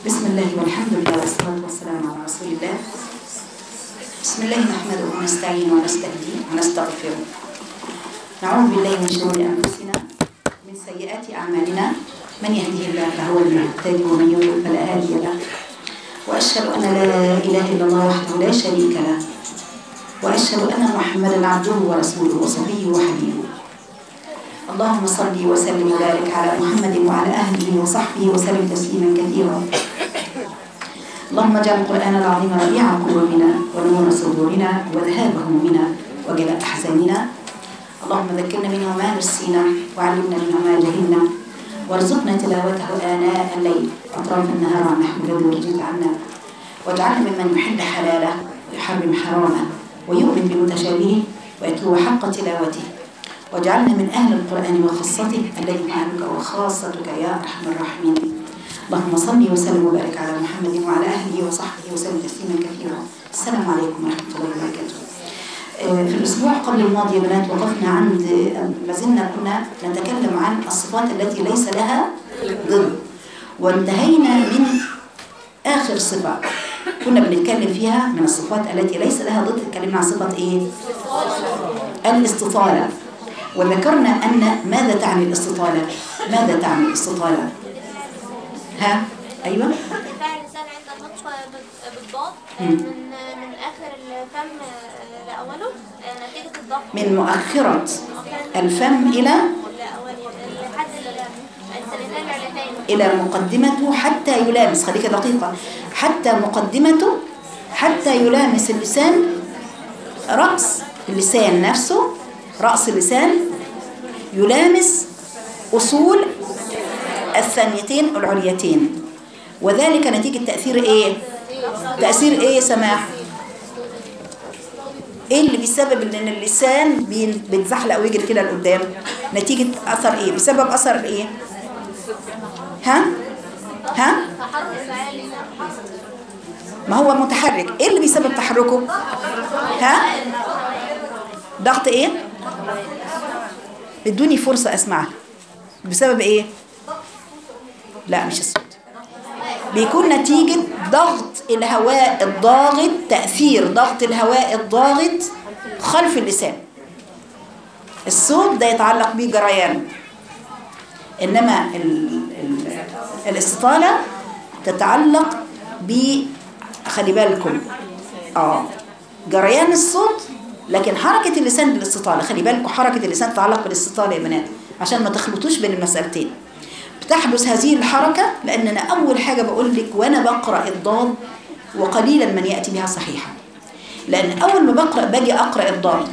بسم الله والحمد لله والصلاة والسلام على رسول الله بسم الله نحمده ونستعين ونستهديه ونستغفره نعوذ بالله من شرور أنفسنا من سيئات أعمالنا من يهده الله فهو المهتدي ومن يضلل فلا هادي له وأشهد أن لا إله إلا الله وحده لا شريك له وأشهد أن محمدا عبده ورسوله وصفيه وحبيبه اللهم صل وسلم وبارك على محمد وعلى أهله وصحبه وسلم تسليما كثيرا اللهم اجعل القرآن العظيم ربيع قلوبنا ونور صدورنا وذهاب همومنا وجلاء أحزاننا اللهم ذكرنا منه ما نسينا وعلمنا منه ما جهلنا وارزقنا تلاوته آناء الليل أطراف النهار عن نحو الذي ورجيت عنا واجعلنا ممن يحل حلاله ويحرم حرامه ويؤمن بمتشابهه ويتلو حق تلاوته واجعلنا من أهل القرآن وخاصته الذي أهلك وخاصتك يا أرحم الراحمين اللهم صل وسلم وبارك على محمد وعلى أهله وصحبه وسلم تسليما كثيرا السلام عليكم ورحمة الله وبركاته آه، في الأسبوع قبل الماضي يا بنات وقفنا عند ما زلنا كنا نتكلم عن الصفات التي ليس لها ضد وانتهينا من آخر صفة كنا بنتكلم فيها من الصفات التي ليس لها ضد اتكلمنا عن صفة إيه؟ الاستطالة وذكرنا أن ماذا تعني الاستطالة؟ ماذا تعني الاستطالة؟ ها؟ أيوة؟ ارتفاع اللسان عند النطق بال- بالضاد مم. من من اخر الفم لاوله نتيجه الضغط من مؤخرة الفم إلى لحد السنتين العلتين إلى مقدمته حتى يلامس خليك دقيقة حتى مقدمته حتى يلامس اللسان رأس اللسان نفسه رأس اللسان يلامس أصول الثانيتين العليتين وذلك نتيجة تأثير إيه؟ تأثير إيه يا سماح؟ إيه اللي بيسبب إن اللسان بين- بيتزحلق ويجري كده لقدام؟ نتيجة أثر إيه؟ بسبب أثر إيه؟ ها؟ ها؟ تحرك فعالي ما هو متحرك ايه اللي بيسبب تحركه ها ضغط ايه ادوني فرصة اسمعها بسبب ايه لا مش الصوت بيكون نتيجة ضغط الهواء الضاغط تأثير ضغط الهواء الضاغط خلف اللسان الصوت ده يتعلق به جريان إنما ال ال الاستطالة تتعلق ب خلي بالكم اه جريان الصوت لكن حركة اللسان بالاستطالة خلي بالكم حركة اللسان تتعلق بالاستطالة يا بنات عشان ما تخلطوش بين المسألتين بتحدث هذه الحركة لأن أنا أول حاجة بقول لك وأنا بقرأ الضاد وقليلا من يأتي بها صحيحة لأن أول ما بقرأ باجي أقرأ الضاد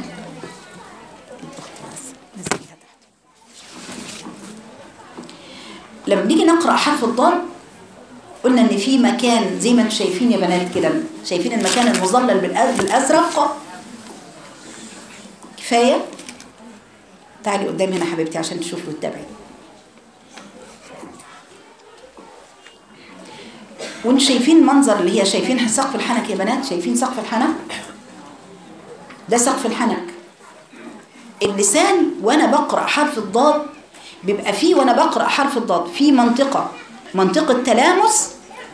لما بنيجي نقرأ حرف الضاد قلنا ان في مكان زي ما انتم شايفين يا بنات كده شايفين المكان المظلل بالأز- بالازرق كفايه تعالي قدام هنا حبيبتي عشان تشوفي وتتابعي وانتم شايفين منظر اللي هي شايفين سقف الحنك يا بنات شايفين سقف الحنك ده سقف الحنك اللسان وانا بقرا حرف الضاد بيبقى فيه وانا بقرا حرف الضاد في منطقه منطقه تلامس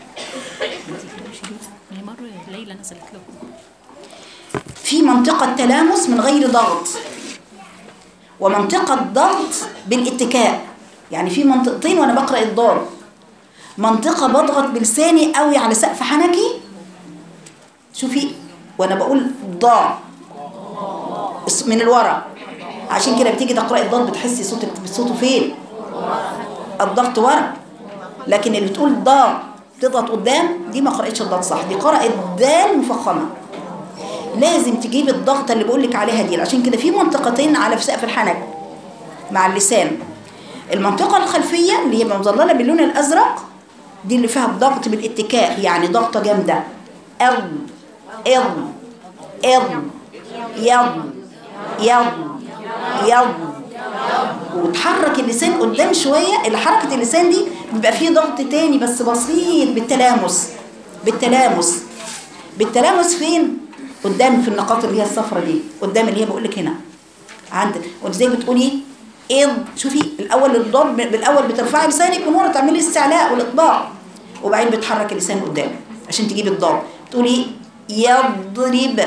هي مرة ليلى نزلت لكم في منطقة تلامس من غير ضغط ومنطقة ضغط بالاتكاء يعني في منطقتين وانا بقرأ الضاد منطقة بضغط بلساني قوي على سقف حنكي شوفي وانا بقول ضا الص- من الورا عشان كده بتيجي تقرأي الضاد بتحسي صوتك صوته فين الضغط ورا لكن اللي بتقول ضا تضغط قدام دي ما قرأتش الضاد صح دي قرأت دال مفخمة لازم تجيب الضغطة اللي بقولك عليها دي عشان كده في منطقتين على في سقف الحنك مع اللسان المنطقة الخلفية اللي هي مظللة باللون الأزرق دي اللي فيها الضغط بالاتكاء يعني ضغطة جامدة أض إض إض يض يض يض وتحرك اللسان قدام شوية اللي حركة اللسان دي بيبقى فيه ضغط تاني بس بسيط بالتلامس بالتلامس بالتلامس فين قدام في النقاط اللي هي الصفرة دي قدام اللي هي بقول لك هنا عندك وازاي بتقولي اض شوفي الاول الضاد بالاول بترفعي لسانك من ورا تعملي استعلاء والاطباق وبعدين بتحرك اللسان قدام عشان تجيب الضاد تقولي يضرب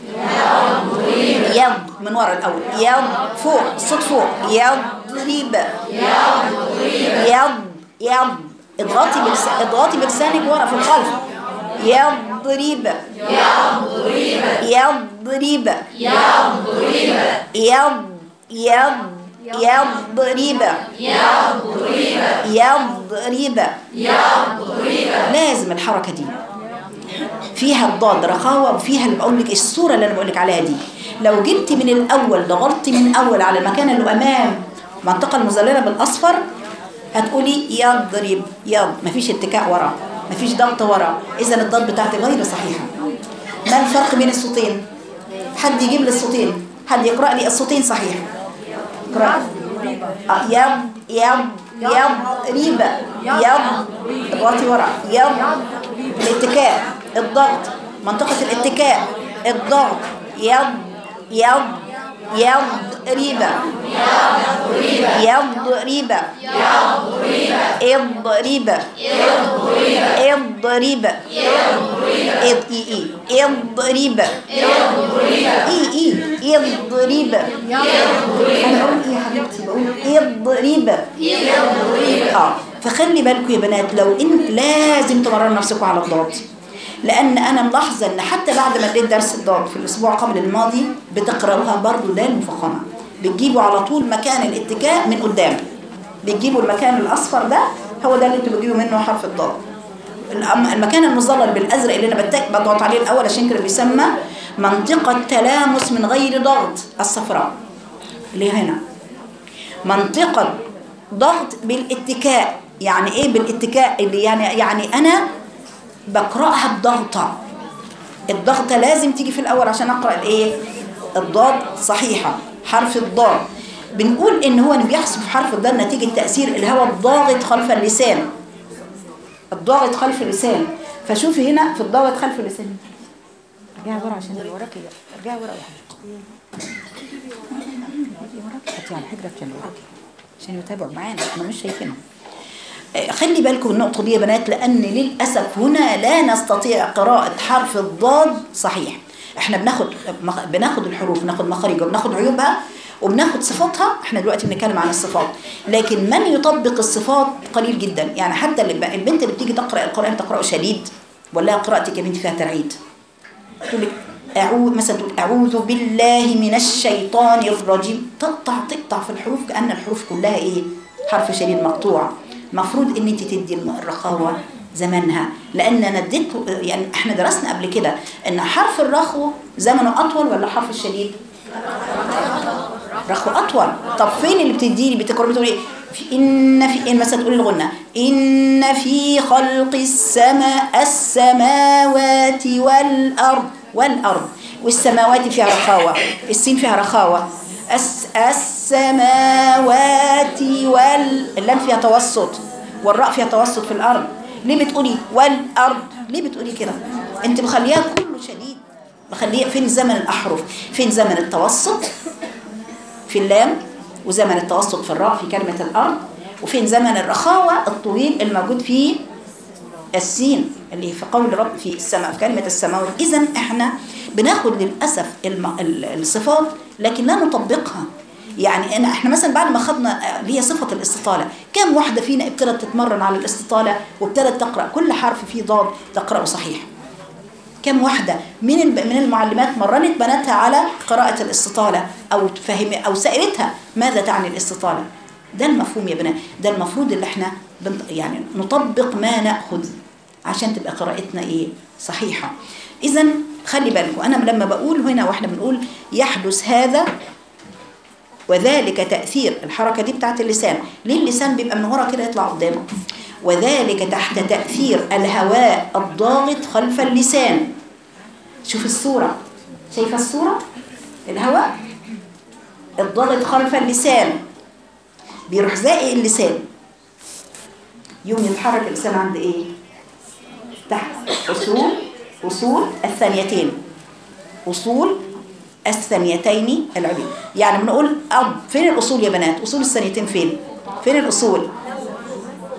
يض من ورا الاول يض فوق الصوت فوق يضرب يض يض اضغطي بلس... اضغطي بلسانك ورا في الخلف يضرب يضرب يض يض يضرب يضرب لازم الحركة دي فيها الضاد رخاوة وفيها اللي بقول لك الصورة اللي أنا بقول لك عليها دي لو جبت من الأول ضغطتي من الأول على المكان اللي أمام المنطقة المظللة بالأصفر هتقولي يضرب يض مفيش اتكاء ورا مفيش ضغط ورا إذا الضاد بتاعتي غير صحيحة ما الفرق بين الصوتين حد يجيب لي الصوتين حد يقرأ لي الصوتين صحيح اقرأ آه، يض يض يض ريبة يض اضغطي ورا يض الاتكاء الضغط منطقة الاتكاء الضغط يض يض يض ريبة يض ريبة اض ريبة اض ريبة اض اي اي اض ريبة اي اي اض ريبة انا بقول ايه يا حبيبتي بقول اض ريبة اه فخلي بالكم يا بنات لو ان لازم تمرنوا نفسكم على الضاد لان انا ملاحظه ان حتى بعد ما اديت درس الضاد في الاسبوع قبل الماضي بتقراوها برضو دال مفخمه بتجيبوا على طول مكان الاتكاء من قدام بتجيبوا المكان الاصفر ده هو ده اللي انتوا بتجيبوا منه حرف الضاد الأم- المكان المظلل بالازرق اللي انا بتك بضغط عليه الاول عشان كده بيسمى منطقه تلامس من غير ضغط الصفراء اللي هنا منطقة ضغط بالاتكاء يعني ايه بالاتكاء اللي يعني يعني انا بقرأها بضغطة الضغطة لازم تيجي في الاول عشان اقرأ الايه الضاد صحيحة حرف الضاد بنقول ان هو بيحصل في حرف الضاد نتيجة تأثير الهواء الضاغط خلف اللسان الضاغط خلف اللسان فشوفي هنا في الضاغط خلف اللسان ارجعي ورا عشان اللي وراكي ارجعي ورا يا حبيبتي حطي على حجرك عشان وراكي عشان يتابعوا معانا احنا مش شايفينهم آه، خلي بالكم من النقطة دي يا بنات لأن للأسف هنا لا نستطيع قراءة حرف الضاد صحيح احنا بناخد مخ- بناخد الحروف بناخد مخارجها وبناخد عيوبها وبناخد صفاتها احنا دلوقتي بنتكلم عن الصفات لكن من يطبق الصفات قليل جدا يعني حتى اللي البنت اللي بتيجي تقرأ القرآن تقرأه شديد ولا قراءتك يا بنتي فيها ترعيد تقول لك أعوذ مثلا تقول أعوذ بالله من الشيطان الرجيم تقطع تقطع في الحروف كأن الحروف كلها إيه حرف شديد مقطوع المفروض إن أنت تدي الم- الرخاوة زمنها لأن أنا اديت يعني إحنا درسنا قبل كده إن حرف الرخو زمنه أطول ولا حرف الشديد؟ رخو أطول طب فين اللي بتديني بتقربي تقولي إيه؟ في- إن في إن مثلا تقولي الغنة إن في خلق السماء السماوات والأرض والأرض والسماوات فيها رخاوة السين فيها رخاوة الس السماوات وال اللام فيها توسط والراء فيها توسط في الأرض ليه بتقولي والأرض ليه بتقولي كده انت مخليها كله شديد مخليها فين زمن الأحرف فين زمن التوسط في اللام وزمن التوسط في الراء في كلمة الأرض وفين زمن الرخاوة الطويل الموجود في السين اللي في قول رب في السماء في كلمة السماوات إذا إحنا بناخد للأسف الم... ال- الصفات لكن لا نطبقها يعني أنا إحنا مثلا بعد ما خدنا اللي هي صفة الاستطالة كم واحدة فينا ابتدت تتمرن على الاستطالة وابتدت تقرأ كل حرف فيه ضاد تقرأه صحيح كم واحدة من الب- من المعلمات مرنت بناتها على قراءة الاستطالة أو تفهم أو سألتها ماذا تعني الاستطالة ده المفهوم يا بنات ده المفروض اللي احنا بن- يعني نطبق ما نأخذ عشان تبقى قراءتنا ايه صحيحة إذا خلي بالكم أنا لما بقول هنا واحنا بنقول يحدث هذا وذلك تأثير الحركة دي بتاعت اللسان ليه اللسان بيبقى من ورا كده يطلع قدامه وذلك تحت تأثير الهواء الضاغط خلف اللسان شوف الصورة شايفة الصورة الهواء الضاغط خلف اللسان بيروح زائق اللسان يوم يتحرك اللسان عند ايه تحت أصول أصول الثانيتين أصول الثانيتين العليا يعني بنقول أب فين الأصول يا بنات أصول الثانيتين فين فين الأصول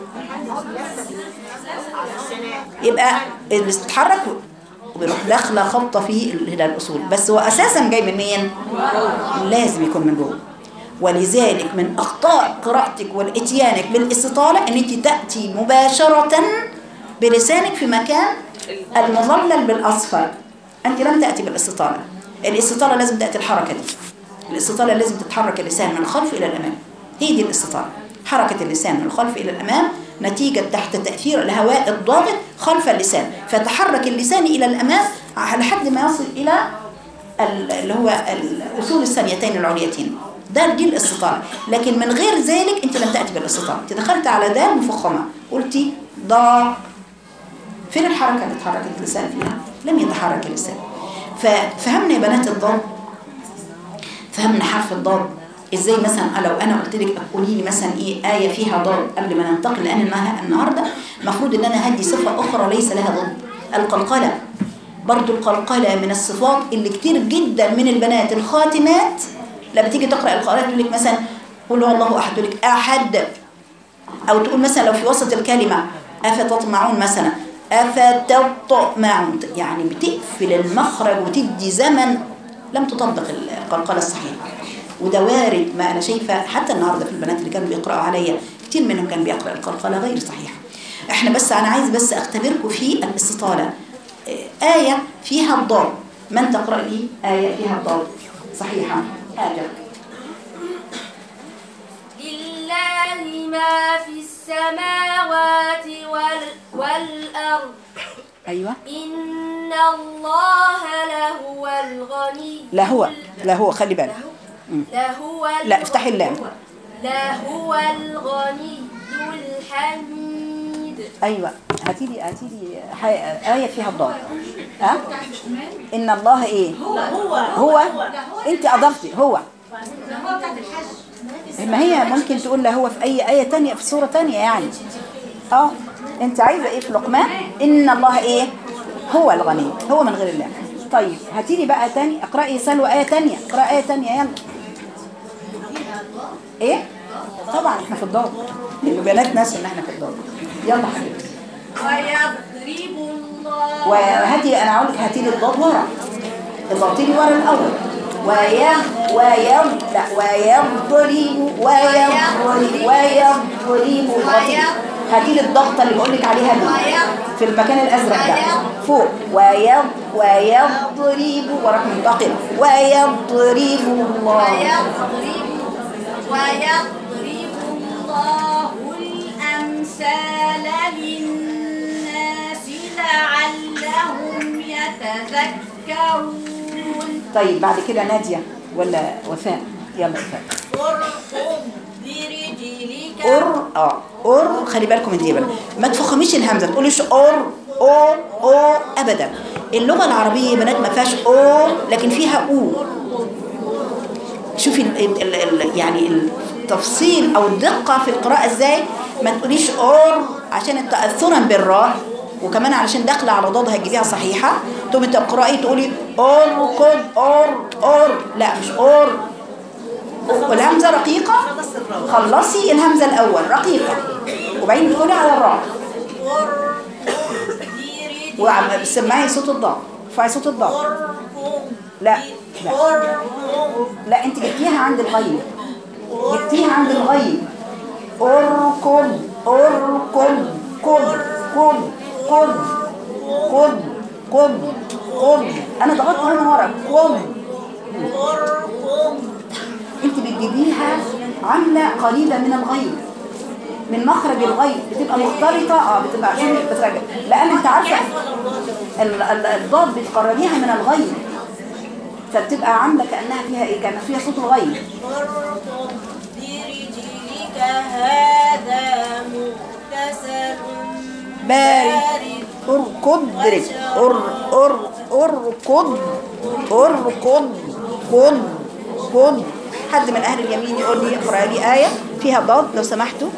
يبقى اللي بتتحرك وبيروح داخله خبطه في ال- الاصول بس هو اساسا جاي منين لازم يكون من جوه ولذلك من اخطاء قراءتك والاتيانك بالاستطاله ان انت تاتي مباشره بلسانك في مكان المظلل بالاصفر انت لم تاتي بالاستطاله الاستطاله لازم تاتي الحركه دي الاستطاله لازم تتحرك اللسان من الخلف الى الامام هي دي الاستطاله حركه اللسان من الخلف الى الامام نتيجه تحت تاثير الهواء الضاغط خلف اللسان فتحرك اللسان الى الامام لحد ما يصل الى ال- اللي هو الاصول الثانيتين العليتين ده دي الاستطاله لكن من غير ذلك انت لم تاتي بالاستطاله انت دخلت على دال مفخمه قلتي ضاع فين الحركه اللي اتحركت اللسان فيها لم يتحرك اللسان ففهمنا يا بنات الضاد فهمنا حرف الضاد ازاي مثلا لو انا قلت لك قولي لي مثلا ايه ايه فيها ضاد قبل ما ننتقل لان النها- النهارده المفروض ان انا هدي صفه اخرى ليس لها ضد القلقله برضو القلقله من الصفات اللي كتير جدا من البنات الخاتمات لما تيجي تقرا القران تقول لك مثلا قل هو الله احد تقول لك احد او تقول مثلا لو في وسط الكلمه افتطمعون مثلا افتطمعون يعني بتقفل المخرج وتدي زمن لم تطبق القلقله الصحيحه وده وارد ما انا شايفه حتى النهارده في البنات اللي كانوا بيقراوا عليا كتير منهم كان بيقرا القلقله غير صحيحه احنا بس انا عايز بس اختبركم في الاستطاله آه، آية فيها الضاد من تقرأ لي آية فيها الضاد صحيحة هاجر لله ما في السماوات وال والأرض أيوة إن الله لهو الغني لا هو لا هو خلي بالك لهو لا افتحي اللام لهو الغني الحميد أيوة هاتي لي هاتي لي ح- آية فيها الضاد ها إن الله إيه هو هو أنت أضفتي هو ما هي ممكن تقول له هو في أي آية تانية في سورة تانية يعني اه أنت عايزة إيه في لقمان إن الله إيه هو الغني هو من غير الله طيب هاتي لي بقى تاني اقرأي سلوى آية تانية اقرأي آية تانية يلا إيه طبعا احنا في الضاد البنات ناس ان احنا في الضاد يلا حبيبتي ويضرب الله وهاتي انا هقول لك هاتي لي الضاد ورا اضغطي لي ورا الاول ويم ويم لا ويضرب ويضرب ويضرب اضغطي هاتي لي الضغطه اللي بقول لك عليها دي في المكان الازرق ده فوق ويض ويضرب وراك منتقل ويضرب الله ويضرب ويضرب الله الأمثال للناس لعلهم يتذكرون طيب بعد كده ناديه ولا وفاء يلا وفاء ارقب برجلك اور اه اور خلي بالكم من دي بقى ما تفخميش الهمزه ما تقوليش اور او او ابدا اللغه العربيه يا بنات ما فيهاش او لكن فيها او شوفي ال ال ال يعني التفصيل او الدقه في القراءه ازاي ما تقوليش اور عشان تاثرا بالراء وكمان علشان داخله على ضاد هتجيبيها صحيحه تقومي تقراي تقولي اور كود اور اور لا مش اور والهمزه رقيقه خلصي الهمزه الاول رقيقه وبعدين تقولي على الراء وعم سمعي صوت الضاد ارفعي صوت الضاد لا لا لا انت جبتيها عند الغيب جبتيها عند الغيب اركض اركض قد قد قد قد قد قد انا ضغطت هنا ورا قد انت بتجيبيها عامله قريبه من الغيب من مخرج الغيب بتبقى مختلطه اه بتبقى عشان بتراجع لان انت عارفه ال- ال- الضاد بتقربيها من الغيب فبتبقى عامله كانها فيها ايه كان فيها صوت الغيب ارقب برجلك هذا مغتسل بارد اركض درج ار ار اركض اركض خد خد حد من اهل اليمين يقول لي اقرا لي ايه فيها ضاد لو سمحتوا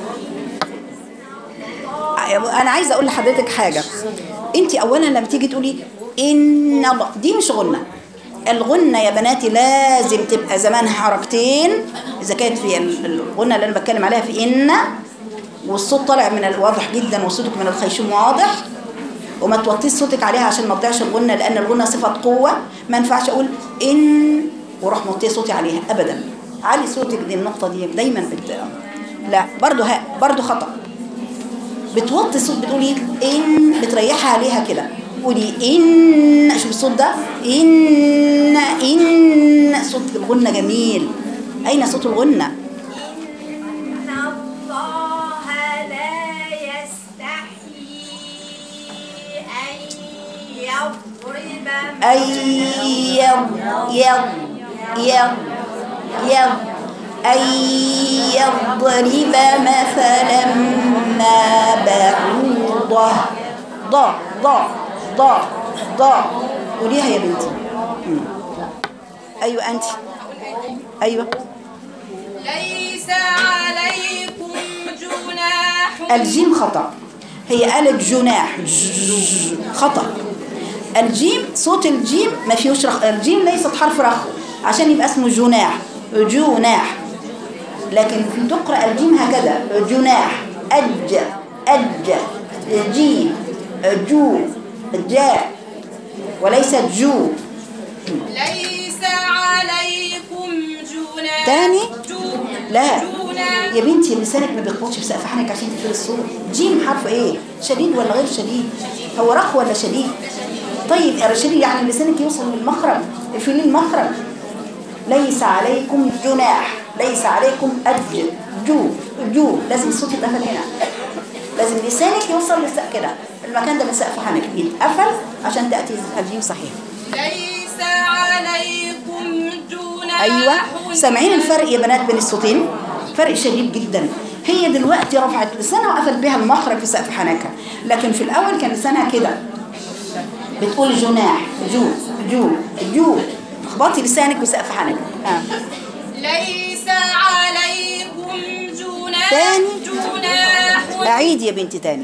انا عايزه اقول لحضرتك حاجه انت اولا لما تيجي تقولي ان الله دي مش غنه الغنه يا بناتي لازم تبقى زمانها حركتين اذا كانت في ال- الغنه اللي انا بتكلم عليها في ان والصوت طالع من الواضح جدا وصوتك من الخيشوم واضح وما توطيش صوتك عليها عشان ما تضيعش الغنة لأن الغنة صفة قوة ما ينفعش أقول إن وراح موطيه صوتي عليها أبدا علي صوتك دي النقطة دي دايما بت... لا برضو ها برضو خطأ بتوطي الصوت بتقولي إن بتريحها عليها كده قولي إن شوف الصوت ده إن إن صوت الغنة جميل أين صوت الغنة؟ إن الله لا يستحيي أن يضرب أي يض يض يض يض أن يضرب مثلا ما بعوضة ضا ضا ضا ضا قوليها يا بنتي مم. أيوة أنت أيوة ليس عليكم جناح الجيم خطأ هي قالت جناح ج- خطأ الجيم صوت الجيم ما فيهوش رخ الجيم ليست حرف رخ عشان يبقى اسمه جناح جناح لكن في تقرأ الجيم هكذا جناح أج أج جيم جو جاء وليست جو ليس عليكم جناح تاني جو- لا جناح يا بنتي لسانك ما بيخبطش في سقف حنك عشان تقفل الصوت جيم حرف ايه شديد ولا غير شديد هو رخ ولا شديد طيب يا شديد يعني لسانك يوصل للمخرج اقفلي المخرج ليس عليكم جناح ليس عليكم أج جو جو لازم الصوت يتقفل هنا لازم لسانك يوصل للسقف كده المكان ده من سقف حنك يتقفل عشان تأتي الجيم صحيح ليس عليكم جناح ايوه سامعين الفرق يا بنات بين الصوتين فرق شديد جدا هي دلوقتي رفعت لسانها وقفلت بها المخرج في سقف حنكها لكن في الاول كان لسانها كده بتقول جناح جو جو جو اخبطي لسانك بسقف حنك آه. ليس عليكم جناح تاني. جناح اعيد يا بنتي تاني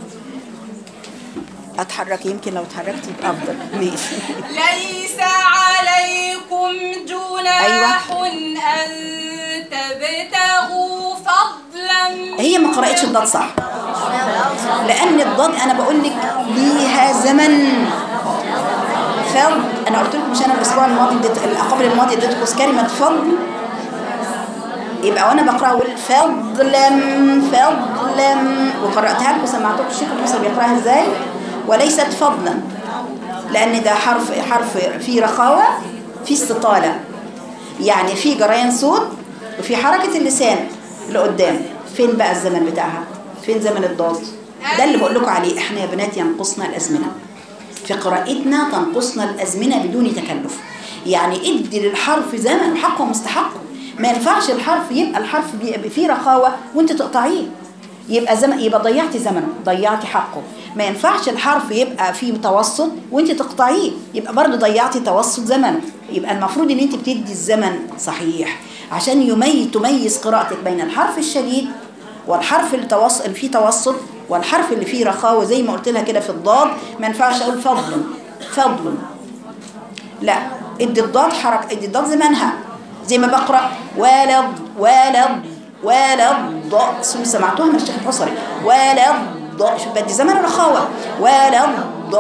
اتحرك يمكن لو اتحركتي يبقى افضل ماشي ليس عليكم جناح أيوة. أن تبتغوا فضلا هي ما قرأتش الضاد صح لأن الضاد أنا بقول لك ليها زمن فضل أنا قلت لكم مش أنا الأسبوع الماضي اديت قبل الماضي اديتكم كلمة فضل يبقى وأنا بقرأ أقول فضلا فضلا وقرأتها لكم سمعتكم الشيخ المصري بيقرأها إزاي وليست فضلا لأن ده حرف حرف فيه رخاوة فيه استطالة يعني في جريان صوت وفي حركة اللسان لقدام فين بقى الزمن بتاعها فين زمن الضاد ده اللي بقول لكم عليه احنا يا بنات ينقصنا الأزمنة في قراءتنا تنقصنا الأزمنة بدون تكلف يعني ادي للحرف زمن حقه ومستحقه ما ينفعش الحرف يبقى الحرف بيبقى فيه رخاوة وانت تقطعيه يبقى زمن يبقى ضيعتي زمنه ضيعتي حقه ما ينفعش الحرف يبقى فيه متوسط وانت تقطعيه يبقى برضه ضيعتي توسط زمنه يبقى المفروض ان انت بتدي الزمن صحيح عشان يميز تميز قراءتك بين الحرف الشديد والحرف اللي توسط اللي فيه توسط والحرف اللي فيه رخاوه زي ما قلت لها كده في الضاد ما ينفعش اقول فضل فضل لا ادي الضاد حركه ادي الضاد زمانها زي ما بقرا ولد ولد ولد ضاء سمعتوها من الشيخ الحصري ولد ضاء شوف بدي زمن الرخاوه ولد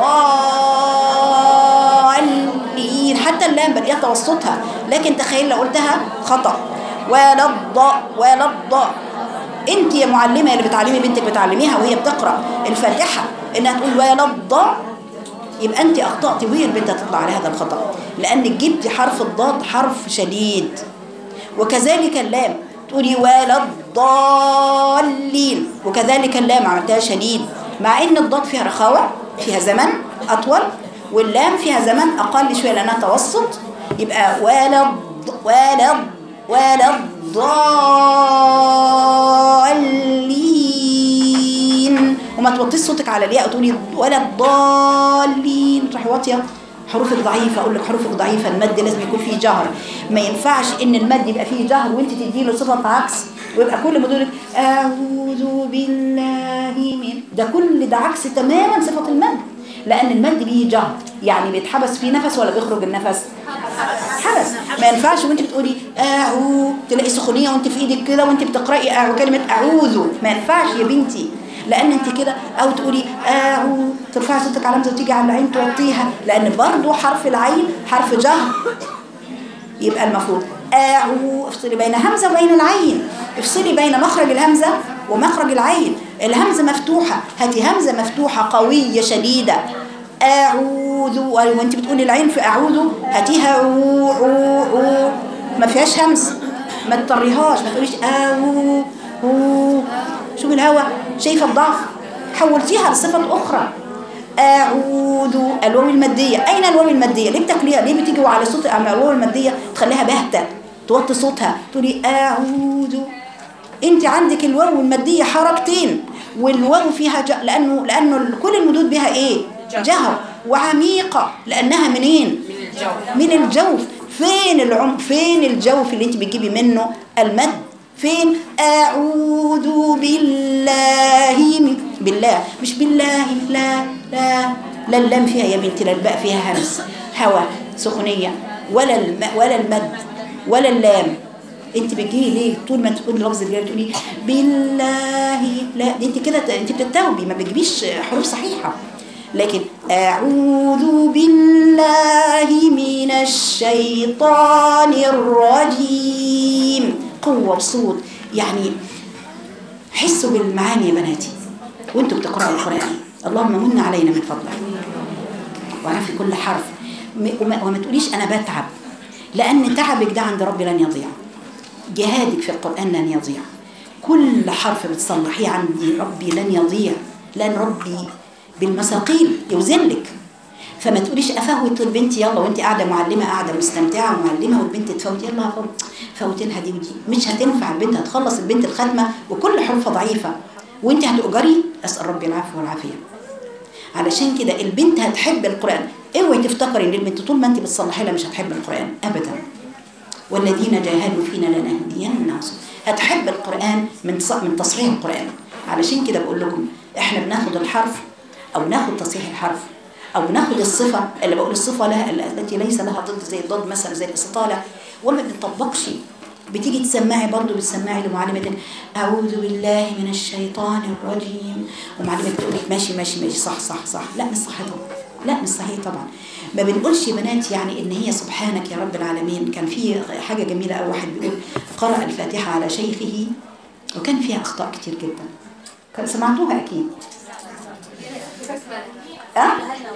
ضالين حتى اللام بلاقيها توسطها لكن تخيل لو قلتها خطا ولد ضاء ولد ضاء انت يا معلمه اللي بتعلمي بنتك بتعلميها وهي بتقرا الفاتحه انها تقول ولد ضاء يبقى انت اخطاتي وهي البنت هتطلع على هذا الخطا لانك جبتي حرف الضاد حرف شديد وكذلك اللام تقولي ولا الضالين وكذلك اللام عملتها شديد مع ان الضاد فيها رخاوه فيها زمن اطول واللام فيها زمن اقل شويه لانها توسط يبقى ولا الض- ولا الض- ولا الضالين وما توطيش صوتك على الياء وتقولي ولا الضالين تروحي واطيه حروفك ضعيفة أقول لك حروفك ضعيفة المد لازم يكون فيه جهر ما ينفعش إن المد يبقى فيه جهر وأنت تدي له صفة عكس ويبقى كل ما تقول لك أعوذ بالله من ده كل ده عكس تماما صفة المد لأن المد ليه جهر يعني بيتحبس فيه نفس ولا بيخرج النفس؟ حبس ما ينفعش وانت بتقولي اعو تلاقي سخونيه وانت في ايدك كده وانت بتقراي اعو كلمه اعوذ ما ينفعش يا بنتي لان انت كده او تقولي اعو ترفعي صوتك على همزه وتيجي على العين توطيها لان برضو حرف العين حرف جهر يبقى المفروض اعو افصلي بين همزه وبين العين افصلي بين مخرج الهمزه ومخرج العين الهمزه مفتوحه هاتي همزه مفتوحه قويه شديده اعوذ وانت بتقولي العين في اعوذ هاتيها عو عو عو ما فيهاش همز ما تطريهاش ما تقوليش اعو عو شوفي الهوا شايفه الضعف حولتيها لصفه اخرى أعوذ الواو المادية أين الواو المادية ليه بتاكليها ليه بتيجي على صوت على الواو المادية تخليها باهتة توطي صوتها تقولي أعوذ أنت عندك الواو المادية حركتين والواو فيها ج... لأنه لأنه كل المدود بها إيه جهر وعميقة لأنها منين من الجوف فين العم فين الجوف اللي أنت بتجيبي منه المد فين أعوذ بالله من بالله مش بالله لا لا لا اللام فيها يا بنتي لا الباء فيها همس هوا سخونية ولا الم ولا المد ولا اللام انت بتجيلي ليه طول ما تقولي لفظ الجلال تقولي بالله لا دي انت كده انت بتتوبي ما بتجيبيش حروف صحيحة لكن أعوذ بالله من الشيطان الرجيم قوة بصوت يعني حسوا بالمعاني يا بناتي وانتوا بتقرأوا القرآن اللهم من علينا من فضلك واعرفي كل حرف م- وما, وما تقوليش أنا بتعب لأن تعبك ده عند ربي لن يضيع جهادك في القرآن لن يضيع كل حرف بتصلحيه عند ربي لن يضيع لأن ربي بالمساقيل يوزن لك فما تقوليش افوت البنت يلا وانت قاعده معلمه قاعده مستمتعه ومعلمه والبنت تفوت يلا هفوت فوت لها دي ودي مش هتنفع البنت هتخلص البنت الختمه وكل حروفها ضعيفه وانت هتؤجري اسال ربي العفو والعافيه علشان كده البنت هتحب القران اوعي تفتكري ان البنت طول ما انت بتصلحي لها مش هتحب القران ابدا والذين جاهدوا فينا لنهدينهم هتحب القرآن من تص- من تصحيح القرآن علشان كده بقول لكم احنا بناخد الحرف او ناخد تصحيح الحرف او ناخد الصفة اللي بقول الصفة لها التي ليس لها ضد زي الضد مثلا زي الاستطالة وما بنطبقش بتيجي تسمعي برضه بتسمعي لمعلمة أعوذ بالله من الشيطان الرجيم ومعلمة تقول لك ماشي ماشي ماشي صح صح صح لا مش صح طبعا لا مش صحيح طبعا ما بنقولش يا بنات يعني ان هي سبحانك يا رب العالمين كان في حاجة جميلة أو واحد بيقول قرأ الفاتحة على شيخه وكان فيها أخطاء كتير جدا كان- سمعتوها أكيد أه؟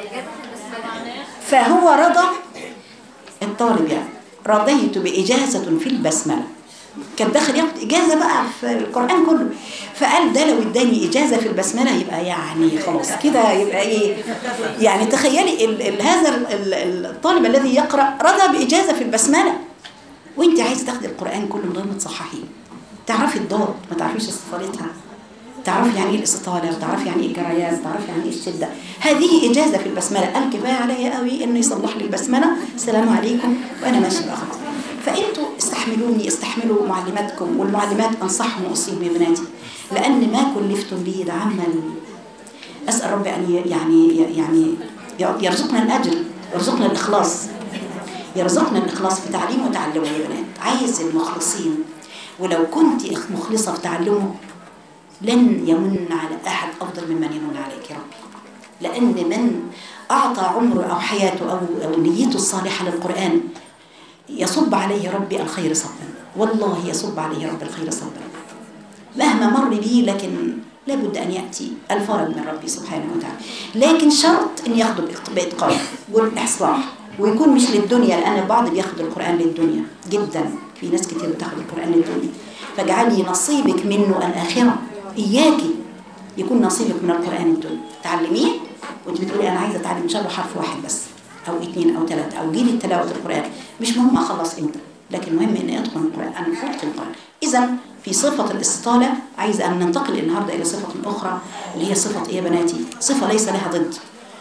فهو رضى الطالب يعني رضيت بإجازة في البسملة كان داخل ياخد إجازة بقى في القرآن كله فقال ده لو اداني إجازة في البسملة يبقى يعني خلاص كده يبقى إيه يعني تخيلي ال ال هذا ال- ال- الطالب الذي يقرأ رضى بإجازة في البسملة وانت عايز تاخدي القرآن كله من غير ما تصححيه تعرفي الضاد ما تعرفيش استفالتها تعرفي يعني ايه الاستطالة وتعرفي يعني ايه الجريان وتعرفي يعني ايه الشدة هذه إجازة في البسملة قال كفاية عليا قوي إنه يصلح لي البسملة السلام عليكم وأنا ماشي بقى خلاص فأنتوا استحملوني استحملوا معلماتكم والمعلمات أنصحهم وأوصيهم يا بناتي لأن ما كلفتم به ده عمل أسأل ربي أن ي- يعني يعني يرزقنا الأجر يرزقنا الإخلاص يرزقنا الإخلاص في تعليمه وتعلمه يا بنات عايز المخلصين ولو كنت مخلصة في تعلمه لن يمن على أحد أفضل ممن يمن عليك يا ربي لأن من أعطى عمره أو حياته أو, أو نيته الصالحة للقرآن يصب عليه ربي الخير صبا والله يصب عليه ربي الخير صبا مهما مر به لكن لابد أن يأتي الفرج من ربي سبحانه وتعالى لكن شرط أن ياخده بإت- بإتقان والإصلاح ويكون مش للدنيا لأن البعض بياخد القرآن للدنيا جدا في ناس كتير بتاخد القرآن للدنيا فاجعلي نصيبك منه الآخرة إياكي يكون نصيبك من القرآن الدنيا تعلميه وانت بتقولي أنا عايزة أتعلم إن شاء الله حرف واحد بس أو اثنين أو ثلاثة أو جيلي تلاوة القرآن مش مهم أخلص إمتى لكن مهم إني أتقن القرآن أن أتقن القرآن إذا في صفة الاستطالة عايزة أن ننتقل النهاردة إلى صفة أخرى اللي هي صفة إيه يا بناتي صفة ليس لها ضد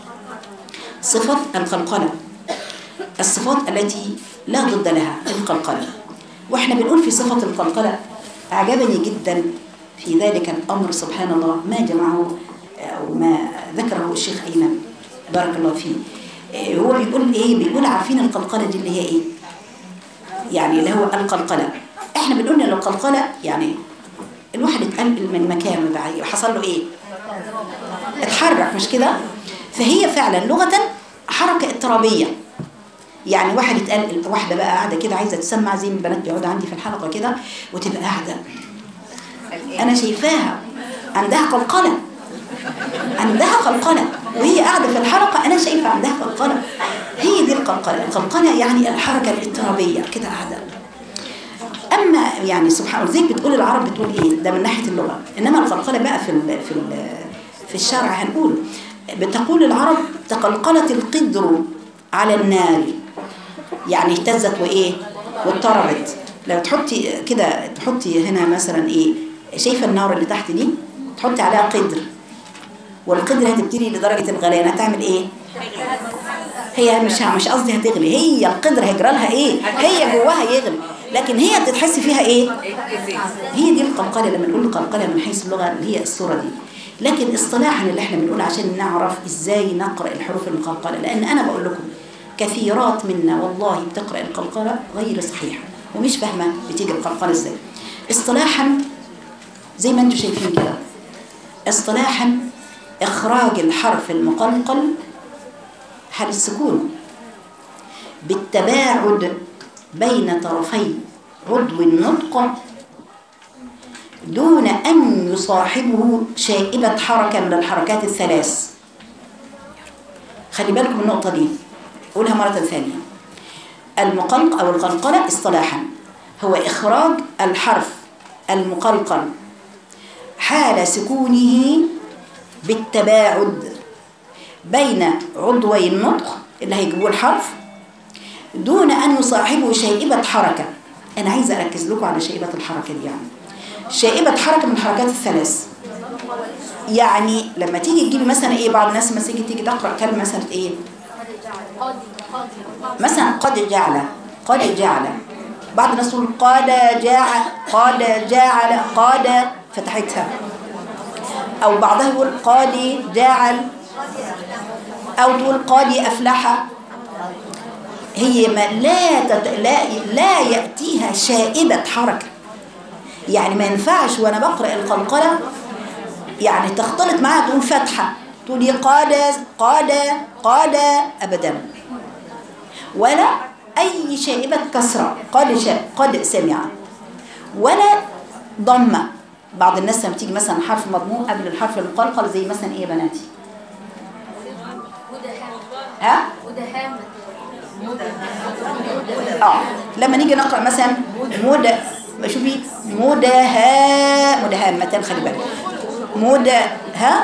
صفة القلقلة الصفات التي لا ضد لها القلقلة واحنا بنقول في صفة القلقلة أعجبني جدا في ذلك الأمر سبحان الله ما جمعه أو ما ذكره الشيخ أيمن بارك الله فيه إيه، هو بيقول إيه بيقول عارفين القلقلة دي اللي هي إيه يعني اللي هو القلقلة احنا بنقول ان القلقلة يعني الواحد اتقلقل من مكانه بقى حصل له ايه اتحرك مش كده فهي فعلا لغة حركة اضطرابية يعني واحد اتقلقل واحدة بقى قاعدة كده عايزة تسمع زي ما البنات بيقعدوا عندي في الحلقة كده وتبقى قاعدة انا شايفاها عندها قلقلة عندها قلقلة وهي قاعدة في الحلقة أنا شايفة عندها قلقلة هي دي القلقلة القلقلة يعني الحركة الاضطرابية كده قاعدة أما يعني سبحان الله زي بتقول العرب بتقول إيه ده من ناحية اللغة إنما القلقلة بقى في ال في ال في الشرع هنقول بتقول العرب تقلقلت القدر على النار يعني اهتزت وإيه واضطربت لو تحطي كده تحطي هنا مثلا إيه شايفة النار اللي تحت دي تحطي عليها قدر والقدر هتبتدي لدرجة الغليان هتعمل ايه هي مش مش قصدي هتغلي هي القدر هيجرى لها ايه هي جواها يغلي لكن هي بتتحس فيها ايه هي دي القلقله لما نقول القلقله من حيث اللغه اللي هي الصوره دي لكن اصطلاحا اللي احنا بنقول عشان نعرف ازاي نقرا الحروف المقلقله لان انا بقول لكم كثيرات منا والله بتقرا القلقله غير صحيحه ومش فاهمه بتيجي القلقله ازاي اصطلاحا زي ما انتم شايفين كده اصطلاحا إخراج الحرف المقلقل حال السكون بالتباعد بين طرفي عضو النطق دون أن يصاحبه شائبة حركة من الحركات الثلاث خلي بالكم من النقطة دي أقولها مرة ثانية المقلق أو القلقلة اصطلاحا هو إخراج الحرف المقلقل حال سكونه بالتباعد بين عضوي النطق اللي هيجيبوه الحرف دون أن يصاحبه شائبة حركة أنا عايزة أركز لكم على شائبة الحركة دي يعني شائبة حركة من الحركات الثلاث يعني لما تيجي تجيبي مثلا ايه بعض الناس مثلا تيجي تيجي تقرا كلمه مثلا ايه مثلا قد جعل قد جعل بعض الناس تقول قد جعل قد جعل قد فتحتها او بعضها يقول قد جعل او تقول قد افلح هي ما لا تت... لا لا ياتيها شائبه حركه يعني ما ينفعش وانا بقرا القلقله يعني تختلط معاها تقول فتحه تقولي قاد قاد قاد ابدا ولا اي شائبه كسره قد شاء قد سمع ولا ضمه بعض الناس لما تيجي مثلا حرف مضموم قبل الحرف المقلقل زي مثلا ايه يا بناتي ها اه لما نيجي نقرا مثلا مد شوفي مدها مدهامتان خلي بالك مد ها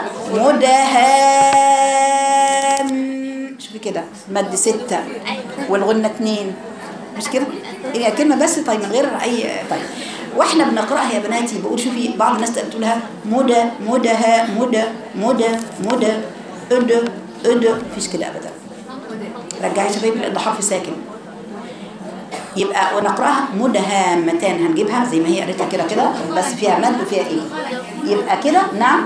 مدهام شوفي كده مد ستة والغنة اتنين مش كده هي كلمة بس طيب من غير أي طيب واحنا بنقراها يا بناتي بقول شوفي بعض الناس تقولها مدى مدها مدى مدى مدى اد اد مفيش كده ابدا رجعي شفايف لان حرف ساكن يبقى ونقراها مدهامتان هنجيبها زي ما هي قريتها كده كده بس فيها مد وفيها ايه يبقى كده نعم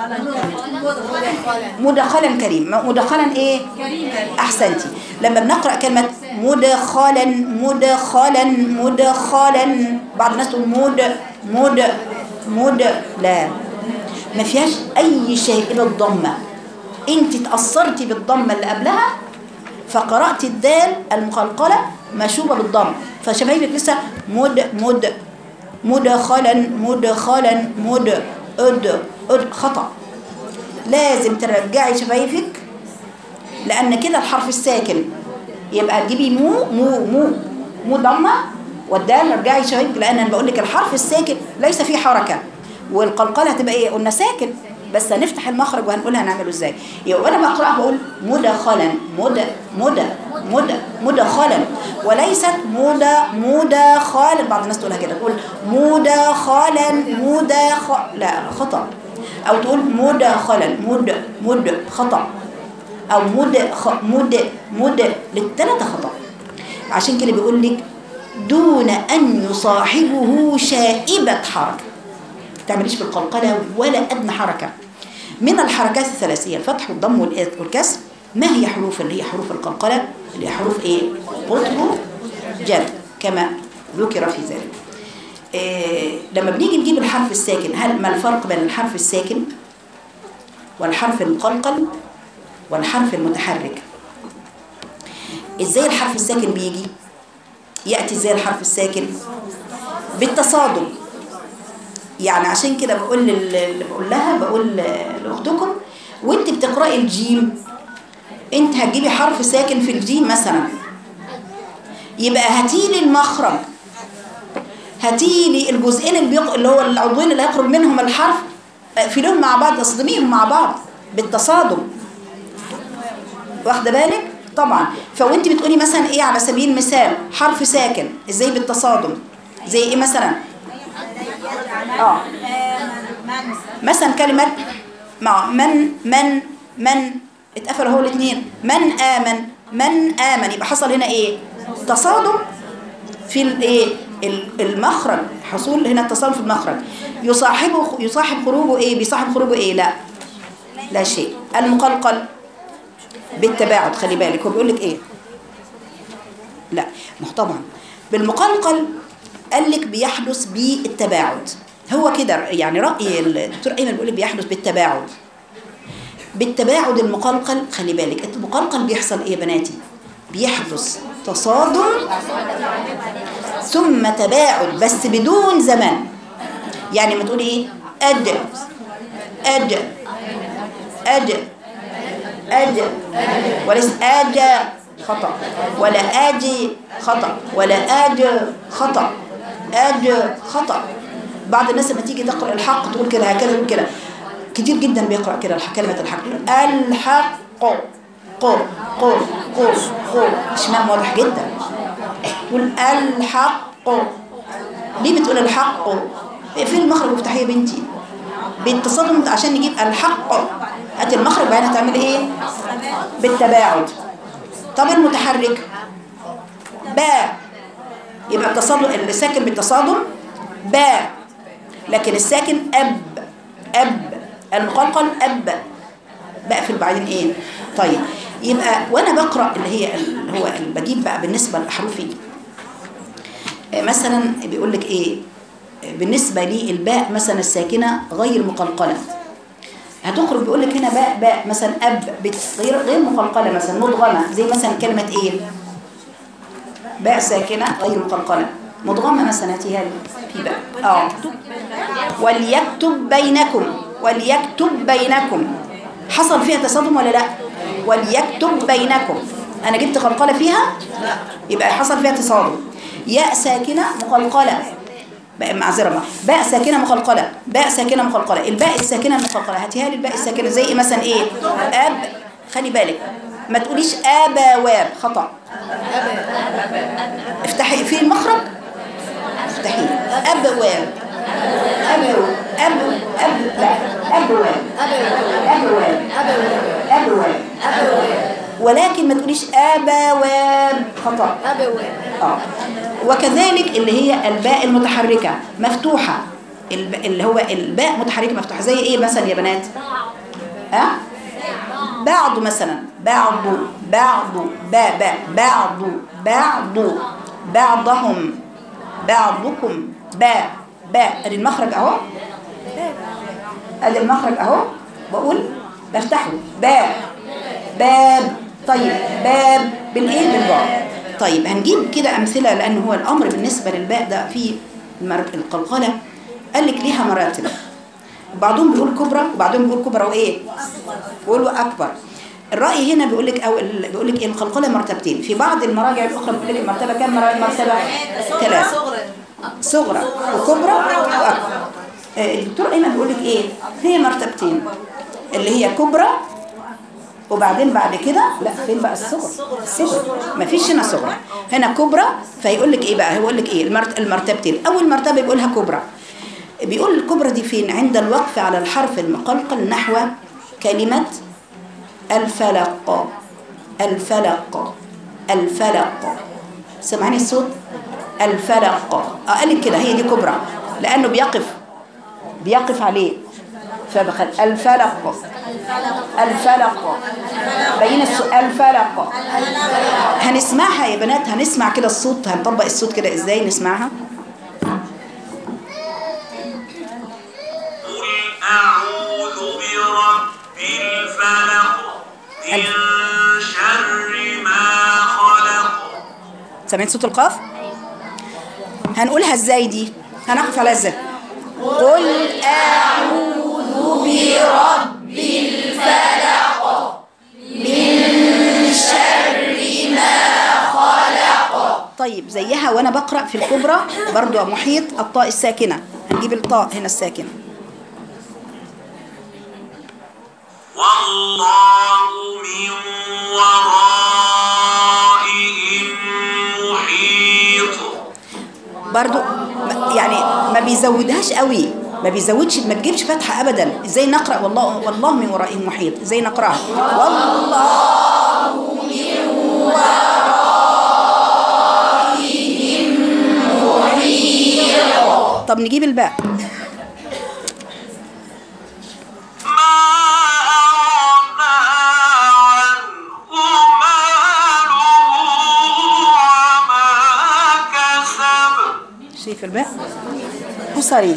مدخلا كريم مدخلا ايه احسنتي لما بنقرا كلمه مدخلا مدخلا مدخلا بعض الناس تقول مد مد مد لا ما فيهاش اي شيء الا الضمه انت تاثرتي بالضمه اللي قبلها فقرات الدال المقلقله مشوبه بالضم فشفايفك لسه مد مد مدخلا مدخلا مد اد اد خطا لازم ترجعي شفايفك لان كده الحرف الساكن يبقى تجيبي مو مو مو مو ضمه والدال رجعي شفايفك لان انا بقول لك الحرف الساكن ليس فيه حركه والقلقله هتبقى ايه قلنا ساكن بس هنفتح المخرج وهنقولها هنعمله ازاي يبقى انا بقراها بقول مدخلا مد مد مد مدخلا وليست مد مدخلا بعض الناس تقولها كده تقول مدخلا مدخ لا خطا او تقول مدخلا مد مد خطا او مد خ مد مد للثلاثه خطا عشان كده بيقول لك دون ان يصاحبه شائبه حركه تعمليش في القلقلة ولا أدنى حركة من الحركات الثلاثية الفتح والضم والكسر ما هي حروف اللي هي حروف القلقلة اللي هي حروف ايه قطب جر كما ذكر في ذلك إيه لما بنيجي نجيب الحرف الساكن هل ما الفرق بين الحرف الساكن والحرف المقلقل والحرف المتحرك ازاي الحرف الساكن بيجي ياتي ازاي الحرف الساكن بالتصادم يعني عشان كده بقول لل- اللي بقول لها بقول لاختكم وانت بتقراي الجيم انت هتجيبي حرف ساكن في الجيم مثلا يبقى هاتيلي المخرج هاتيلي الجزئين اللي, بيق... اللي هو العضوين اللي هيخرج منهم الحرف اقفليهم مع بعض اصدميهم مع بعض بالتصادم واخده بالك طبعا فوانت بتقولي مثلا ايه على سبيل المثال حرف ساكن ازاي بالتصادم زي ايه مثلا اه مثلا كلمه مع من من من اتقفل هو الاثنين من امن من امن يبقى حصل هنا ايه تصادم في الايه ال- المخرج حصول هنا التصادم في المخرج يصاحبه يصاحب خروجه ايه بيصاحب خروجه ايه لا لا شيء المقلقل بالتباعد خلي بالك هو بيقول لك ايه لا ما هو طبعا بالمقلقل قال لك بيحدث بالتباعد هو كده يعني رأي الدكتور أيمن بيقول لك بيحدث بالتباعد بالتباعد المقلقل خلي بالك المقلقل بيحصل ايه يا بناتي بيحدث تصادم ثم تباعد بس بدون زمان يعني ما تقولي ايه أد أد أد أد وليس أجا خطأ ولا آجي خطأ ولا آج خطأ آج خطأ بعض الناس لما تيجي تقرأ الحق تقول كده هكذا تقول كده كتير جدا بيقرأ كده الح- كلمة الحق الحق قو قو قو قو قو اشمام واضح جدا تقول الحق ليه بتقول الحق في المخرج وافتحيه يا بنتي بالتصادم عشان نجيب الحق هات المخرج بعدين هتعمل ايه بالتباعد طب المتحرك باء يبقى التصادم الساكن بالتصادم باء لكن الساكن اب اب المقلقل اب بقفل بعدين ايه طيب يبقى وانا بقرا اللي هي اللي هو اللي بجيب بقى بالنسبه لاحرفي آه، مثلا بيقول لك ايه آه، بالنسبه لي الباء مثلا الساكنه غير مقلقله هتخرج بيقول لك هنا باء باء مثلا اب بت- غير غير مقلقله مثلا مدغمه زي مثلا كلمه ايه باء ساكنه غير مقلقله مدغمه مثلا هاتيها لي في باء اه وليكتب بينكم وليكتب بينكم حصل فيها تصادم ولا لا وليكتب بينكم انا جبت قلقله فيها يبقى حصل فيها تصادم ياء ساكنه مقلقله بقى معذره بقى باء ساكنه مقلقله باء ساكنه مقلقله الباء الساكنه المقلقله هاتيها لي الباء الساكنه زي ايه مثلا ايه اب خلي بالك ما تقوليش ابواب خطا افتحي في المخرج افتحي ابواب أبو أبو أبو لا أبواب أبواب أبواب ولكن ما تقوليش أبواب خطأ آه. وكذلك اللي هي الباء المتحركة مفتوحة الب- اللي هو الباء متحركة مفتوحة زي إيه مثلا يا بنات؟ ها؟ بعض مثلا بعض بعض باء باء بعض بعض بعضهم بعضكم باء باء ادي المخرج اهو ادي المخرج اهو بقول بفتحه باب باب طيب باب بالايه بالباء طيب هنجيب كده امثله لان هو الامر بالنسبه للباء ده في المر- القلقله قال لك ليها مراتب بعضهم بيقول كبرى وبعضهم بيقول كبرى وايه بيقولوا اكبر الراي هنا بيقول لك او ال- بيقول لك القلقله مرتبتين في بعض المراجع الاخرى بيقول لك المرتبه كام مر- مرتبه ثلاثه صغرى وكبرى واكبر آه، الدكتور ايمن بيقول لك ايه هي مرتبتين اللي هي كبرى وبعدين بعد كده لا فين بقى الصغرى صغرى مفيش هنا صغرى هنا كبرى فيقول لك ايه بقى هيقول لك ايه المرت- المرتبتين اول مرتبه بيقولها كبرى بيقول الكبرى دي فين عند الوقف على الحرف المقلقل نحو كلمه الفلق الفلق الفلق سمعني الصوت الفلق اه قال لك كده هي دي كبرى لانه بيقف بيقف عليه فبخل الفلق الفلق بين السؤال الفلق هنسمعها يا بنات هنسمع كده الصوت هنطبق الصوت كده ازاي نسمعها قل أعوذ برب الفلق من شر ما خلق سمعت صوت القاف هنقولها ازاي دي هنقف على ازاي قل اعوذ برب الفلق من شر ما خلق طيب زيها وانا بقرا في الكبرى برضو محيط الطاء الساكنه هنجيب الطاء هنا الساكنه والله من ورائهم محيط برضو م- يعني ما بيزودهاش قوي ما بيزودش ما بيجيبش فتحة أبدا ازاي نقرأ والله والله من ورائهم محيط ازاي نقرأها والله من ورائهم محيط طب نجيب الباء ما أغنى عنه ماله وما كسب شايف الباء حصري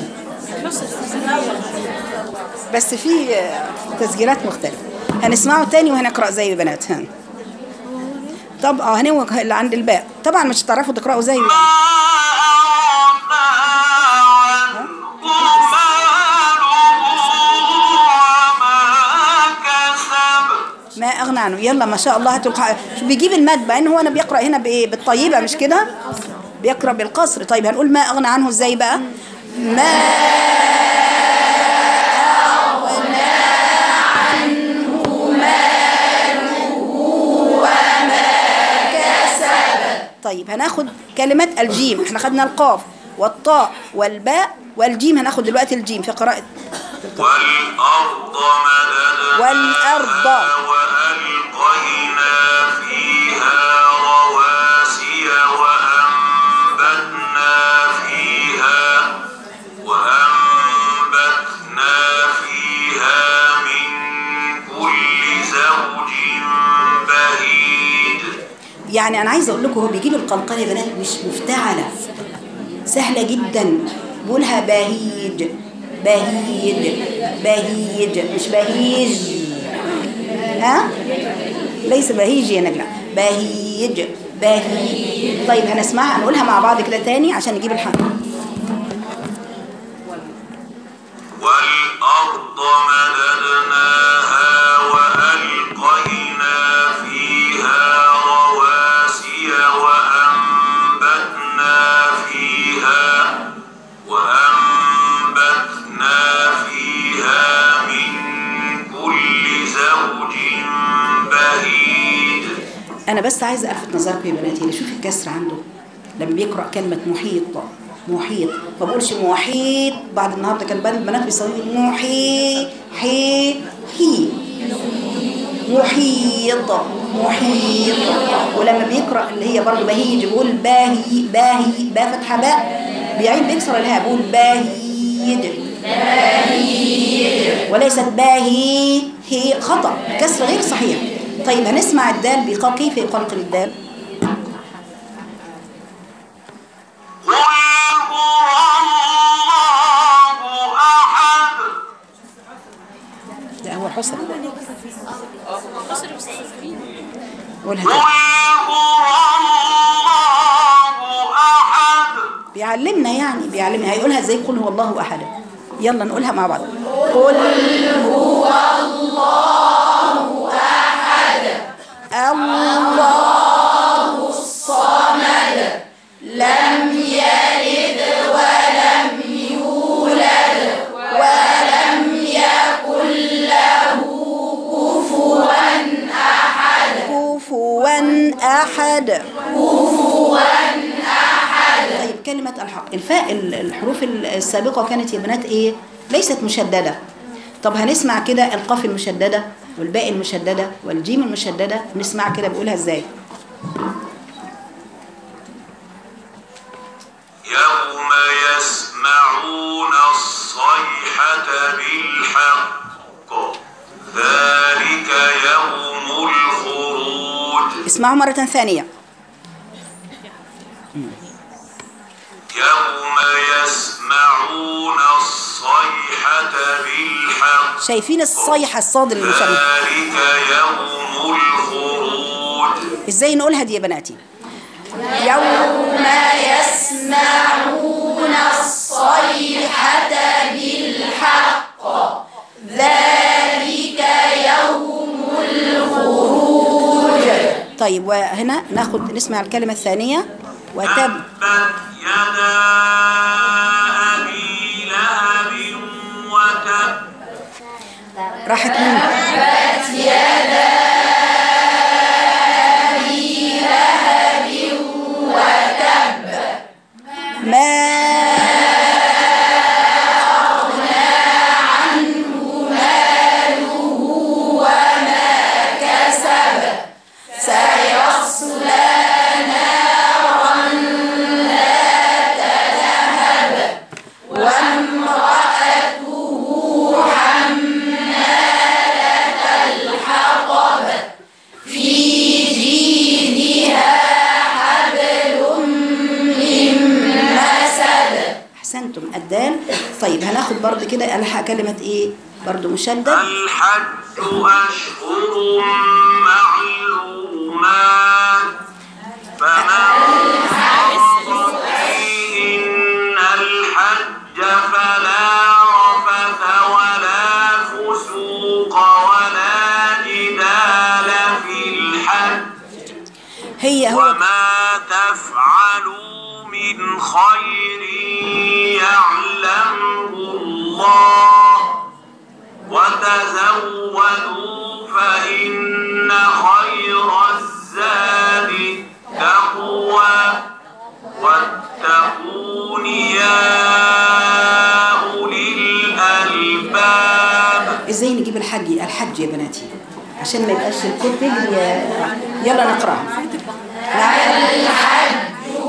بس في آه، تسجيلات مختلفة هنسمعه تاني وهنقرأ زي البنات هن طب اه هنوج اللي عند الباء طبعا مش هتعرفوا تقرأوا زيه يعني. ما اغنى عنه يلا ما شاء الله هاتوا الق- شو بيجيب المد بقى ان هو انا بيقرا هنا بايه بالطيبه مش كده بيقرا بالقصر طيب هنقول ما اغنى عنه ازاي بقى ما طيب هناخد كلمات الجيم احنا خدنا القاف والطاء والباء والجيم هناخد دلوقتي الجيم في قراءة والأرض مددناها والأرض. وألقينا فيها رواسي وأنبتنا فيها وأنبتنا فيها من كل زوج بهيج يعني انا عايزه اقول لكم هو بيجيب القلقله يا بنات مش مفتعله سهله جدا بقولها بهيج بهيج بهيج مش بهيج ها ليس بهيج يا نجلة بهيج بهيج طيب هنسمعها هنقولها مع بعض كده تاني عشان نجيب الحق والأرض مددناها وألقينا فيها رواسي وأنبتنا فيها وأنبتنا فيها من كل زوج بهيج انا بس عايزه الفت نظركم يا بناتي اللي شوف الكسر عنده لما بيقرا كلمه محيط محيط ما بقولش محيط بعد النهارده كان بنات البنات بيسووا محي حي حي محيط محيط ولما بيقرا اللي هي برضه بهيج بيقول باهي باهي با فتحه باء بيعيد بيكسر الهاء بيقول باهيج وليست باهي هي خطأ كسر غير صحيح طيب هنسمع الدال بقى كيف يقلقل الدال قل هو الله أحد لا هو حسن قولها قل تاني. هو الله أحد بيعلمنا يعني بيعلمنا هيقولها ازاي قل هو الله احد يلا نقولها مع بعض قل هو الله احد الله الصمد لم يلد ولم يولد ولم يكن له كفوا احد كفوا احد طيب كلمة الحق الفاء ال- الحروف السابقة كانت يا بنات ايه ليست مشددة طب هنسمع كده القاف المشددة والباء المشددة والجيم المشددة نسمع كده بقولها ازاي يوم يسمعون الصيحة بالحق ذلك اسمعوا مرة ثانية يوم يسمعون الصيحة بالحق شايفين الصيحة الصاد المشدد ذلك يوم الخروج ازاي نقولها دي يا بناتي يوم يسمعون الصيحة بالحق ذلك يوم الخروج طيب وهنا ناخد نسمع الكلمة الثانية وتب تبت يدا أبي لهب وتب راحت منه ما احسنتم الدال طيب هناخد برضه كده الحق كلمة ايه برضه مشدد الحج أشهر معلومات فمن فرض فيهن الحج فلا رفث ولا فسوق ولا جدال في الحج هي هو وما تفعلوا من خير يعلمه الله وتزودوا فإن خير الزاد التقوى واتقون يا أولي الألباب ازاي نجيب الحج الحج يا بناتي عشان ما يبقاش الكود تجري يا- يلا نقراها نعم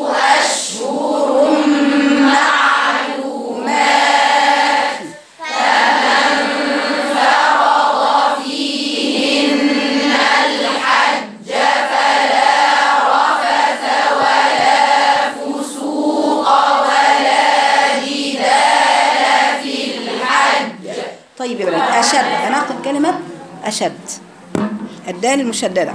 طيب يا بنات أشد هناخد كلمة أشد الدال المشددة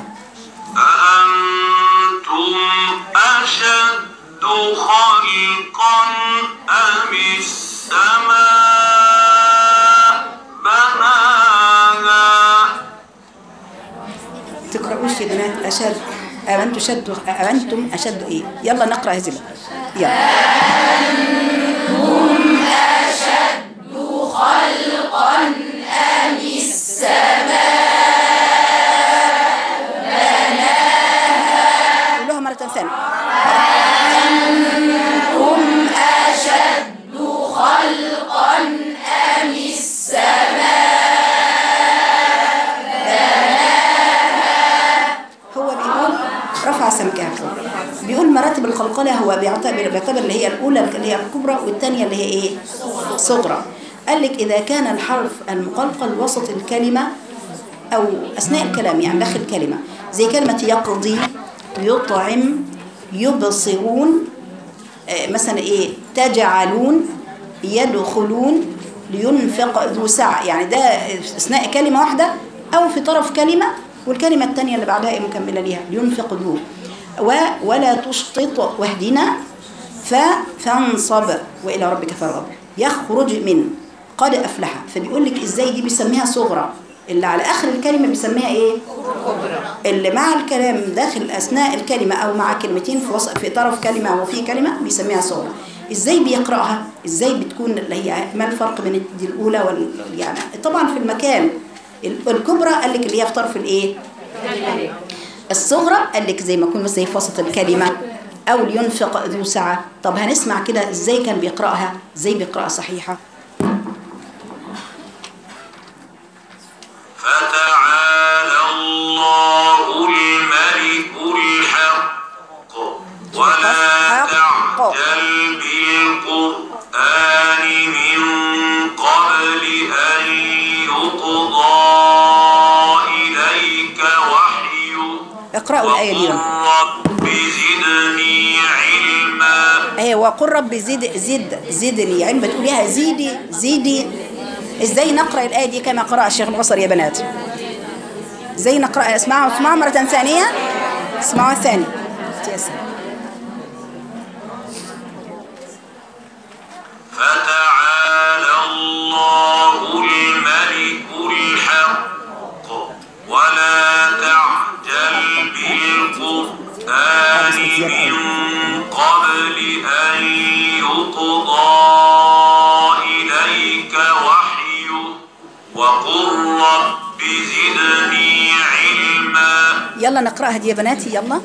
أأنتم أشد خلقا أم السماء بناها تقرأوش يا بنات أشد أنتم شد أنتم أشد إيه يلا نقرأ هذه الآية. يلا قولوها مرة ثانية هو بيقول رفع سمكها بيقول مراتب القلقلة هو بيعتبر بيعتبر اللي هي الأولى اللي هي الكبرى والثانية اللي هي إيه؟ صغرى قال لك إذا كان الحرف المقلقل وسط الكلمة أو أثناء الكلام يعني داخل الكلمة زي كلمة يقضي يطعم يبصرون آه، مثلا إيه تجعلون يدخلون لينفق ذو سعة يعني ده أثناء كلمة واحدة أو في طرف كلمة والكلمة الثانية اللي بعدها إيه مكملة ليها لينفق ذو و ولا تشطط واهدنا ف فانصب وإلى ربك فارغب يخرج من قد أفلح فبيقول لك إزاي دي بيسميها صغرى اللي على آخر الكلمة بيسميها إيه؟ اللي مع الكلام داخل أثناء الكلمة أو مع كلمتين في وسط في طرف كلمة أو في كلمة بيسميها صغرى إزاي بيقرأها؟ إزاي بتكون اللي هي ما الفرق بين دي الأولى وال يعني طبعا في المكان ال- الكبرى قال لك اللي هي في طرف الإيه؟ الصغرى قال لك زي ما يكون زي في وسط الكلمة أو لينفق ذو سعة طب هنسمع كده إزاي كان بيقرأها إزاي بيقرأها صحيحة فتعالى الله الملك الحق ولا تعجل بالقرآن من قبل أن يقضى إليك وحيه اقرأوا الآية دي رب زدني علما ايه وقل رب زد زد زدني علما تقوليها زيدي زيدي ازاي نقرا الايه دي كما قرأ الشيخ البصري يا بنات ازاي نقرا اسمعوا اسمعوا مره ثانيه اسمعوا الثاني فتعالى الله الملك الحق ولا تعجل بالقرآن من قبل أن يقضى إليك وحيه وقل رب زدني علما يلا نقراها دي يا بناتي يلا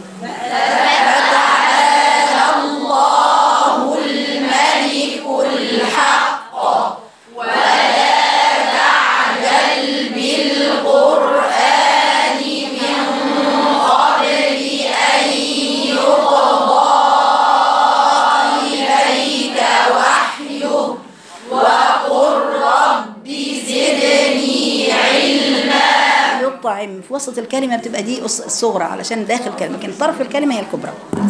يطعم في وسط الكلمه بتبقى دي الص- الصغرى علشان داخل الكلمه لكن طرف الكلمه هي الكبرى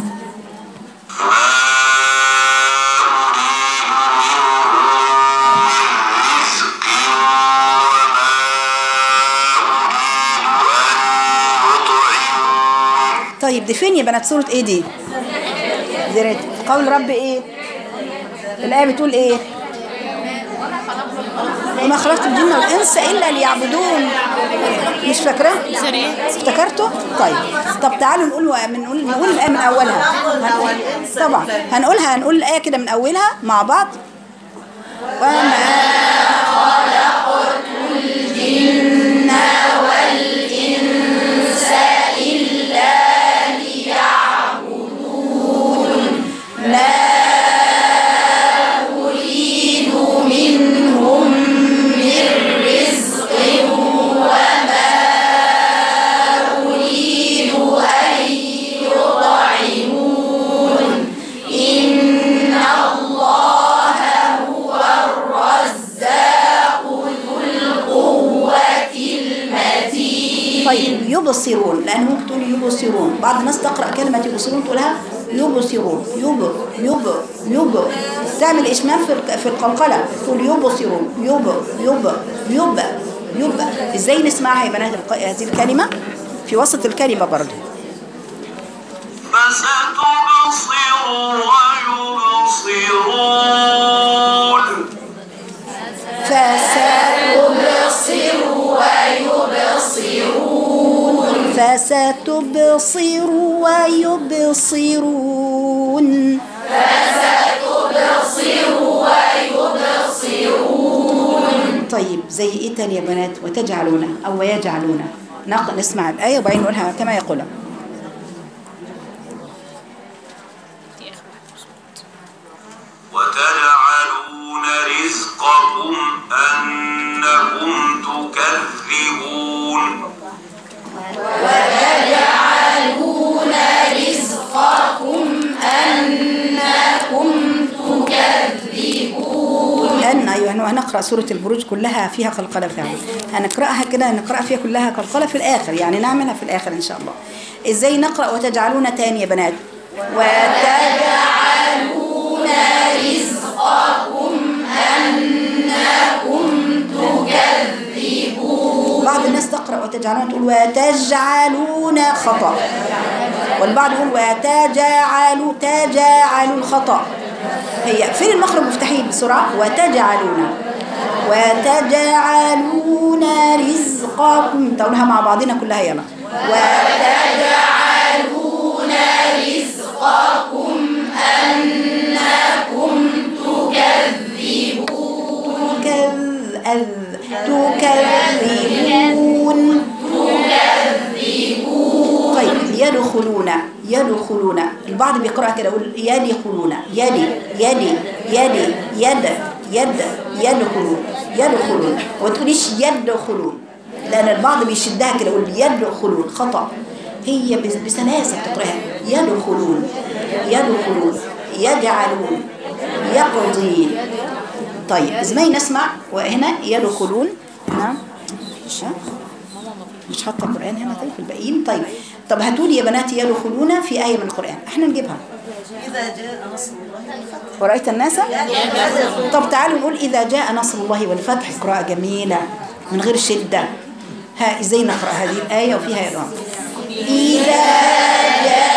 طيب دي فين يا بنات سوره ايه دي دي ريت. قول رب ايه الايه بتقول ايه وما خلقت الجن والانس الا ليعبدون مش فاكره افتكرته طيب طب تعالوا نقول من نقول نقول الايه من اولها هنقول طبعا هنقولها هنقول الايه كده من اولها مع بعض وما طيب يبصرون لأنه ممكن تقول يبصرون بعض الناس تقرأ كلمة يبصرون تقولها يبصرون يب يب يب تعمل إشمام في الق- في القلقلة تقول يبصرون يب يب يب يب إزاي نسمعها يا بنات الق- هذه الكلمة في وسط الكلمة برضه فستبصر ويبصرون فستبصر ويبصرون طيب زي ايه تاني يا بنات وتجعلون او ويجعلون نق- نسمع الآية وبعدين نقولها كما يقولها وتجعلون رزقكم أنكم تكذبون أن أيوة إحنا هنقرأ سورة البروج كلها فيها قلقلة فعلا هنقرأها كده نقرأ فيها كلها قلقلة في الآخر يعني نعملها في الآخر إن شاء الله إزاي نقرأ وتجعلون تاني يا بنات وتجعلون رزقكم أنكم تكذبون بعض الناس تقرأ وتجعلون تقول وتجعلون خطأ والبعض يقول وتجعلوا تجعلوا الخطأ هي فين المخرج مفتاحيه بسرعة وتجعلون وتجعلون رزقكم تقولها مع بعضنا كلها يلا وتجعلون رزقكم أنكم تكذبون كذ تكذبون طيب يدخلون يدخلون البعض بيقرأ كده يقول يدخلون يدي يدي يدي يد يد يدخلون يدخلون وتقوليش يدخلون لأن البعض بيشدها كده يقول يدخلون خطأ هي بس- بسلاسة بتقرأها يدخلون يدخلون يجعلون يقضي طيب زمي نسمع وهنا يدخلون نعم ها؟ مش حاطه القران هنا طيب في الباقيين طيب طب هاتوا لي يا بناتي يدخلون في ايه من القران احنا نجيبها إذا جاء نصر الله والفتح ورأيت الناس طب تعالوا نقول إذا جاء نصر الله والفتح قراءة جميلة من غير شدة ها إزاي نقرأ هذه الآية وفيها إرام إذا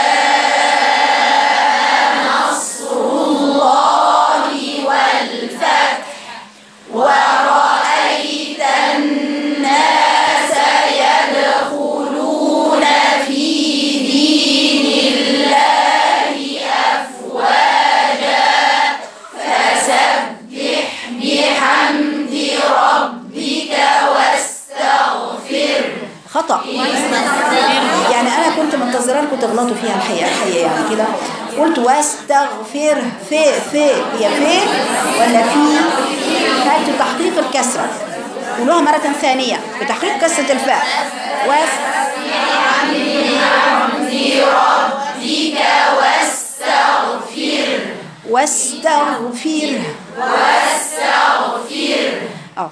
خطأ يعني أنا كنت منتظرة لكم تغلطوا فيها الحقيقة الحقيقة يعني كده قلت واستغفر في في هي في ولا في هاتوا تحقيق الكسرة قولوها مرة ثانية بتحقيق كسرة الفاء واس واستغفر واستغفر اه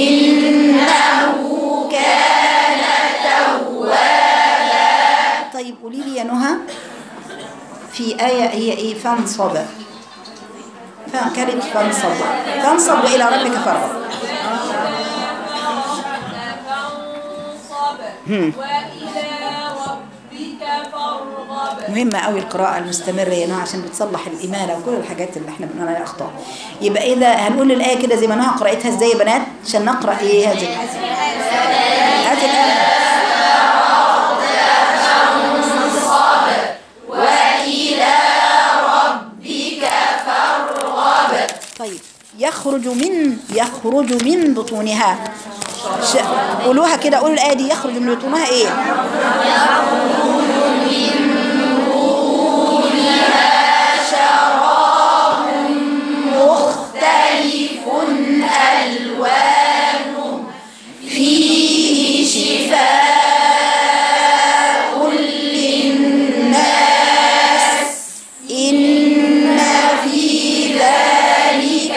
إنه كان توابا طيب قولي لي يا نهى في آية هي إيه فانصب فكانت فانصب فانصب وإلى ربك فارغب فانصب وإلى ربك فارغب مهمة قوي القراءة المستمرة يا نهى عشان بتصلح الإمالة وكل الحاجات اللي احنا بنقول عليها أخطاء يبقى إذا هنقول الآية كده زي ما نهى قرأتها إزاي يا بنات عشان نقرأ إيه هذه هذه الآية طيب يخرج من يخرج من بطونها ش... قولوها كده قولوا الآية دي يخرج من بطونها إيه مختلف ألوانه فيه شفاء للناس إن في ذلك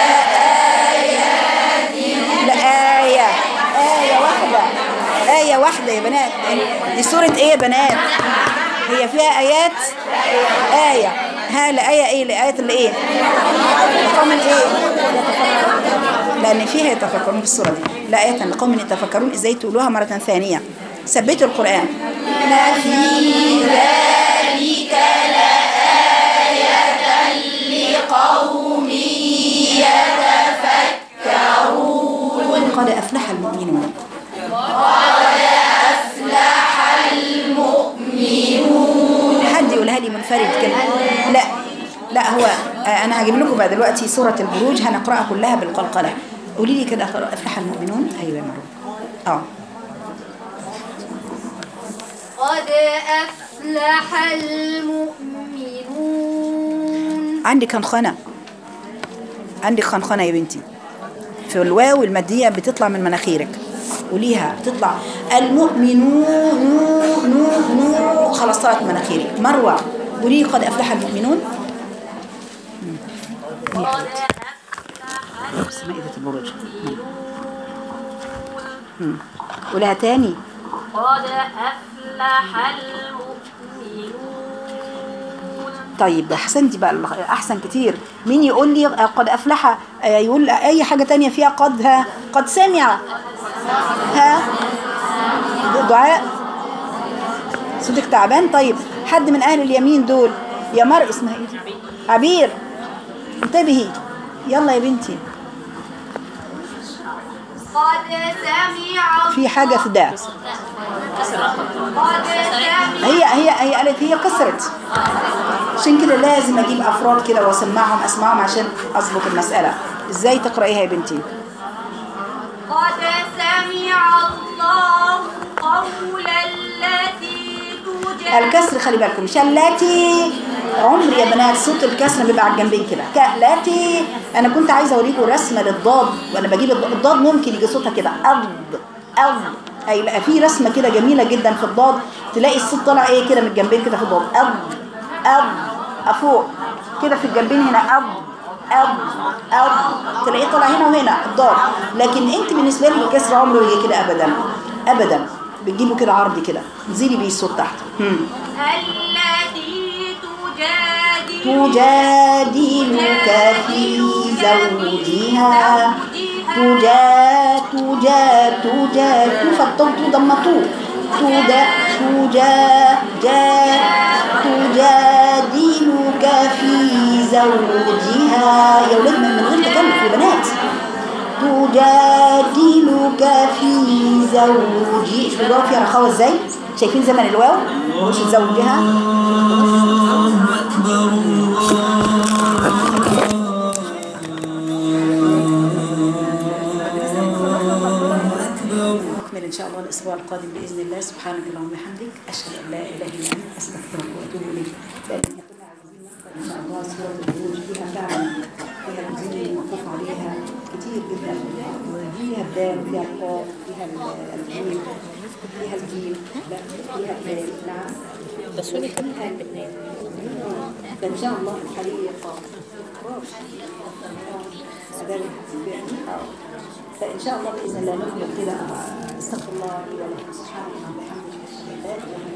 لآيات لآية آية واحدة آية واحدة يا بنات دي سورة إيه يا بنات هي فيها آيات آية ها لآية إيه لآية اللي إيه لقوم إيه لأن فيها يتفكرون في السورة دي لآية لقوم يتفكرون إزاي تقولوها مرة ثانية ثبتوا القرآن لا في ذلك لآية لقوم يتفكرون قد أفلح المؤمنون حد يقولها لي منفرد كده لا لا هو آه، انا هجيب لكم بقى دلوقتي سوره البروج هنقراها كلها بالقلقله قولي لي كده اقرا افلح المؤمنون ايوه يا مروه اه قد أفلح المؤمنون عندك خنخنه عندك خنخنه يا بنتي في الواو الماديه بتطلع من مناخيرك قوليها بتطلع المؤمنون نو نو نو خلاص طلعت من مناخيري مروه قولي قد افلح المؤمنون مم. قولي يا قد حبيبتي. أفلح بس مائدة البروج مم. قولها تاني قد أفلح المؤمنون طيب احسنتي بقى احسن كتير مين يقول لي قد افلح آه، يقول اي حاجه تانية فيها قد ها قد سمع ها دعاء صوتك تعبان طيب حد من اهل اليمين دول يا مر اسمها ايه عبير انتبهي يلا يا بنتي قد سمع في حاجه في ده قد سمع هي هي هي قالت هي كسرت عشان كده لازم اجيب افراد كده واسمعهم اسمعهم عشان اظبط المساله ازاي تقرايها يا بنتي قد سمع الله قول التي تجادلك الكسر خلي بالكم مش التي عمر يا بنات صوت الكسر بيبقى على الجنبين كده كالتي انا كنت عايزه اوريكم رسمه للضاد وانا بجيب الض- الضاد ممكن يجي صوتها كده أض أض اي لا في رسمه كده جميله جدا في الضاد تلاقي الصوت طالع ايه كده من الجنبين كده في الضاد أض أض افوق كده في الجنبين هنا أض أض أض تلاقيه طالع هنا وهنا الضاد لكن انت بالنسبه لك الكسر عمره يجي كده ابدا ابدا بتجيبه كده عرضي كده انزلي بيه الصوت تحت هم. التي تجادل تجادلك في زوجها تجا تجا تجا تفتو تضمتو تجا تجا جا تجادلك في زوجها يا ولاد من من غير تكلف يا بنات تجادلك في زوجي شوفوا الواو فيها رخاوة ازاي شايفين زمن الواو مش زوجها نكمل ان شاء الله الاسبوع القادم باذن الله سبحانك اللهم وبحمدك اشهد ان لا اله الا انت استغفرك واتوب اليك لان كنا عايزين نقرا ان شاء الله سوره البروج فيها فعلا فيها الجزء الموقوف عليها كتير جدا فيها الدال فيها القاف فيها الجيم فيها الجيم لا فيها الدال نعم بس هو كم فان شاء الله الحقيقه فإن شاء الله بإذن الله نكمل كده استغفر الله لي ولكم سبحانه وتعالى وبحمده